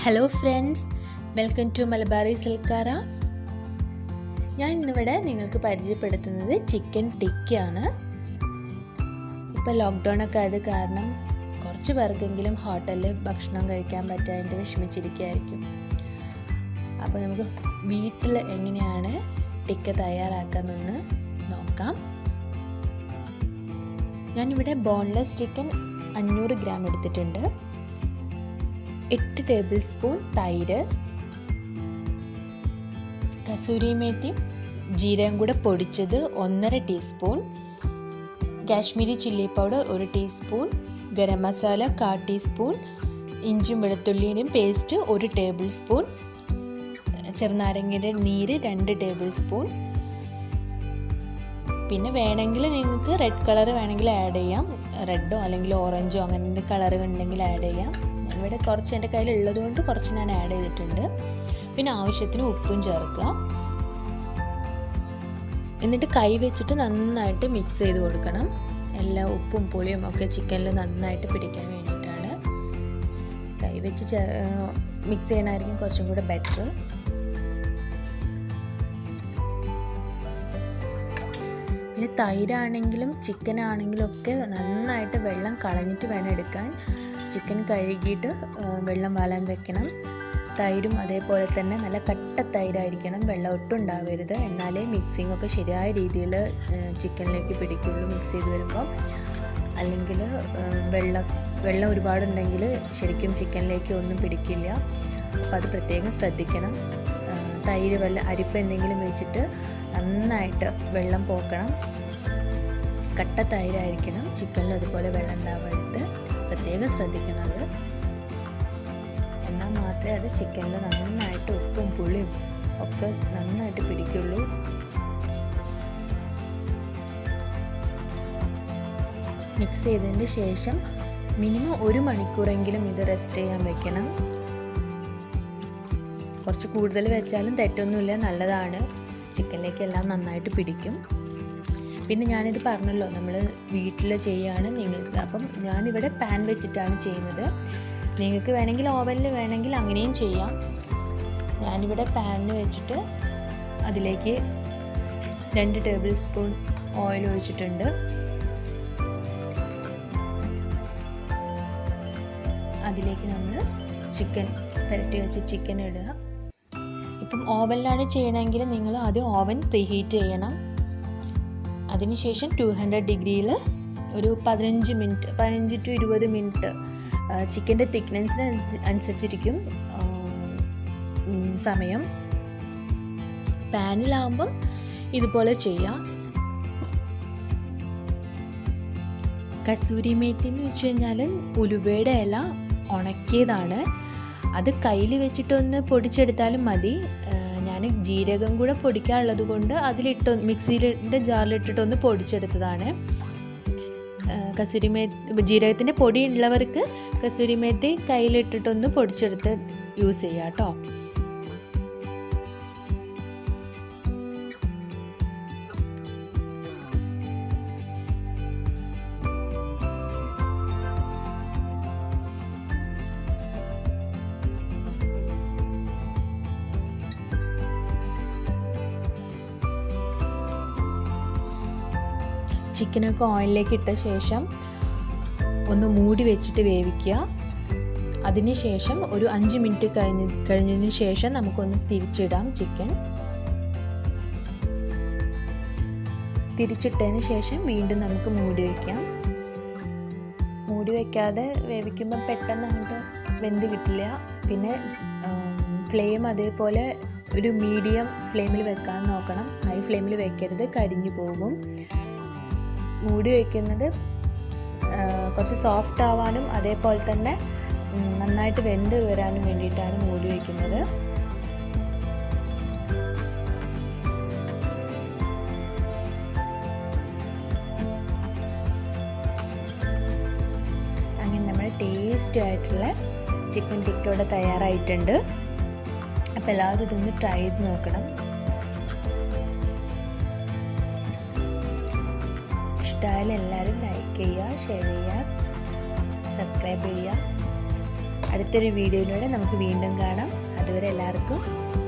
hello friends welcome to Malabari സിൽക്കാര ഞാൻ ഇന്നിവിടെ നിങ്ങൾക്ക് പരിചയപ്പെടുത്തുന്നത് ചിക്കൻ ടിക്കയാണ് ഇപ്പോൾ ലോക്ക്ഡൗൺ ഒക്കെ ആയത് കാരണം കുറച്ച് പേർക്കെങ്കിലും ഹോട്ടലിൽ ഭക്ഷണം കഴിക്കാൻ പറ്റാണ്ട് വിഷമിച്ചിരിക്കുകയായിരിക്കും അപ്പോൾ നമുക്ക് വീട്ടിൽ എങ്ങനെയാണ് ടിക്ക തയ്യാറാക്കാമെന്ന് നോക്കാം ഞാനിവിടെ ബോൺലെസ് ചിക്കൻ അഞ്ഞൂറ് ഗ്രാം എടുത്തിട്ടുണ്ട് എട്ട് ടേബിൾ സ്പൂൺ തൈര് കസൂരി മേത്തി ജീരകം കൂടെ പൊടിച്ചത് ഒന്നര ടീസ്പൂൺ കാശ്മീരി ചില്ലി പൗഡർ ഒരു ടീസ്പൂൺ ഗരം മസാല കാ ടീസ്പൂൺ ഇഞ്ചും വെളുത്തുള്ളിയുടെയും പേസ്റ്റ് ഒരു ടേബിൾ സ്പൂൺ ചെറുനാരങ്ങയുടെ നീര് രണ്ട് ടേബിൾ സ്പൂൺ പിന്നെ വേണമെങ്കിൽ നിങ്ങൾക്ക് റെഡ് കളർ വേണമെങ്കിൽ ആഡ് ചെയ്യാം റെഡോ അല്ലെങ്കിൽ ഓറഞ്ചോ അങ്ങനത്തെ കളർ ഉണ്ടെങ്കിൽ ആഡ് ചെയ്യാം ഇവിടെ കുറച്ച് എൻ്റെ കയ്യിൽ ഉള്ളത് കൊണ്ട് കുറച്ച് ഞാൻ ആഡ് ചെയ്തിട്ടുണ്ട് പിന്നെ ആവശ്യത്തിന് ഉപ്പും ചേർക്കുക എന്നിട്ട് കൈ വെച്ചിട്ട് നന്നായിട്ട് മിക്സ് ചെയ്ത് കൊടുക്കണം എല്ലാ ഉപ്പും പുളിയും ഒക്കെ ചിക്കനിൽ നന്നായിട്ട് പിടിക്കാൻ വേണ്ടിയിട്ടാണ് കൈ വെച്ച് മിക്സ് ചെയ്യണമായിരിക്കും കുറച്ചും കൂടെ ബെറ്റർ പിന്നെ തൈരാണെങ്കിലും ചിക്കൻ ആണെങ്കിലും ഒക്കെ നന്നായിട്ട് വെള്ളം കളഞ്ഞിട്ട് വേണം എടുക്കാൻ ചിക്കൻ കഴുകിയിട്ട് വെള്ളം വാലാൻ വെക്കണം തൈരും അതേപോലെ തന്നെ നല്ല കട്ട തൈരായിരിക്കണം വെള്ളം ഒട്ടും ഉണ്ടാവരുത് എന്നാലേ മിക്സിംഗ് ഒക്കെ ശരിയായ രീതിയിൽ ചിക്കനിലേക്ക് പിടിക്കുള്ളൂ മിക്സ് ചെയ്ത് വരുമ്പോൾ അല്ലെങ്കിൽ വെള്ളം വെള്ളം ഒരുപാടുണ്ടെങ്കിൽ ശരിക്കും ചിക്കനിലേക്ക് ഒന്നും പിടിക്കില്ല അപ്പോൾ അത് പ്രത്യേകം ശ്രദ്ധിക്കണം തൈര് വല്ല അരിപ്പ് എന്തെങ്കിലും വെച്ചിട്ട് നന്നായിട്ട് വെള്ളം പോക്കണം കട്ട തൈരായിരിക്കണം ചിക്കനിൽ അതുപോലെ വെള്ളം ഉണ്ടാവാനായിട്ട് പ്രത്യേകം ശ്രദ്ധിക്കണം അത് എന്നാൽ മാത്രമേ അത് ചിക്കനിൽ നന്നായിട്ട് ഉപ്പും പുളിയും ഒക്കെ നന്നായിട്ട് പിടിക്കുള്ളൂ മിക്സ് ചെയ്തതിന് ശേഷം മിനിമം ഒരു മണിക്കൂറെങ്കിലും ഇത് റെസ്റ്റ് ചെയ്യാൻ വെക്കണം കുറച്ച് കൂടുതൽ വെച്ചാലും തെറ്റൊന്നുമില്ല നല്ലതാണ് ചിക്കനിലേക്ക് എല്ലാം നന്നായിട്ട് പിടിക്കും പിന്നെ ഞാനിത് പറഞ്ഞല്ലോ നമ്മൾ വീട്ടിൽ ചെയ്യുകയാണ് നിങ്ങൾക്ക് അപ്പം ഞാനിവിടെ പാൻ വെച്ചിട്ടാണ് ചെയ്യുന്നത് നിങ്ങൾക്ക് വേണമെങ്കിൽ ഓവനിൽ വേണമെങ്കിൽ അങ്ങനെയും ചെയ്യാം ഞാനിവിടെ പാനിൽ വെച്ചിട്ട് അതിലേക്ക് രണ്ട് ടേബിൾ സ്പൂൺ ഓയിൽ ഒഴിച്ചിട്ടുണ്ട് അതിലേക്ക് നമ്മൾ ചിക്കൻ പുരട്ടി വെച്ച് ചിക്കൻ ഇടുക ഇപ്പം ഓവനിലാണ് ചെയ്യണമെങ്കിൽ നിങ്ങൾ ആദ്യം ഓവൻ പ്രീഹീറ്റ് ചെയ്യണം അതിനുശേഷം ടു ഹൺഡ്രഡ് ഡിഗ്രിയിൽ ഒരു പതിനഞ്ച് മിനിറ്റ് പതിനഞ്ച് ടു ഇരുപത് മിനിറ്റ് ചിക്കൻ്റെ തിക്നെസ്സിന് അനുസരിച്ചിരിക്കും സമയം പാനിലാവുമ്പം ഇതുപോലെ ചെയ്യാം കസൂരി മേത്തി എന്ന് വെച്ച് കഴിഞ്ഞാൽ ഉലുവയുടെ ഇല ഉണക്കിയതാണ് അത് കയ്യിൽ വെച്ചിട്ടൊന്ന് പൊടിച്ചെടുത്താലും മതി ഞാൻ ജീരകം കൂടെ പൊടിക്കാനുള്ളത് കൊണ്ട് അതിലിട്ട് മിക്സിയിലിട്ട് ജാറിലിട്ടിട്ടൊന്ന് പൊടിച്ചെടുത്തതാണ് കസൂരിമേ ജീരകത്തിൻ്റെ പൊടി ഉള്ളവർക്ക് കസൂരിമേത്തി കയ്യിലിട്ടിട്ടൊന്ന് പൊടിച്ചെടുത്ത് യൂസ് ചെയ്യാം കേട്ടോ ചിക്കനൊക്കെ ഓയിലിലേക്ക് ഇട്ട ശേഷം ഒന്ന് മൂടി വെച്ചിട്ട് വേവിക്കുക അതിന് ശേഷം ഒരു അഞ്ച് മിനിറ്റ് കഴിഞ്ഞ് കഴിഞ്ഞതിന് ശേഷം നമുക്കൊന്ന് തിരിച്ചിടാം ചിക്കൻ തിരിച്ചിട്ടതിന് ശേഷം വീണ്ടും നമുക്ക് മൂടി വയ്ക്കാം മൂടി വയ്ക്കാതെ വേവിക്കുമ്പോൾ പെട്ടെന്ന് അങ്ങോട്ട് വെന്ത് കിട്ടില്ല പിന്നെ ഫ്ലെയിം അതേപോലെ ഒരു മീഡിയം ഫ്ലെയിമിൽ വെക്കാൻ നോക്കണം ഹൈ ഫ്ലെയിമിൽ വെക്കരുത് കരിഞ്ഞു പോകും മൂടി വയ്ക്കുന്നത് കുറച്ച് സോഫ്റ്റ് ആവാനും അതേപോലെ തന്നെ നന്നായിട്ട് വെന്ത് വരാനും വേണ്ടിയിട്ടാണ് മൂടി വയ്ക്കുന്നത് അങ്ങനെ നമ്മൾ ടേസ്റ്റി ആയിട്ടുള്ള ചിക്കൻ ടിക്ക ഇവിടെ തയ്യാറായിട്ടുണ്ട് അപ്പോൾ എല്ലാവരും ഇതൊന്ന് ട്രൈ ചെയ്ത് നോക്കണം ഇഷ്ടമായാലും എല്ലാവരും ലൈക്ക് ചെയ്യുക ഷെയർ ചെയ്യുക സബ്സ്ക്രൈബ് ചെയ്യുക അടുത്തൊരു വീഡിയോയിലൂടെ നമുക്ക് വീണ്ടും കാണാം അതുവരെ എല്ലാവർക്കും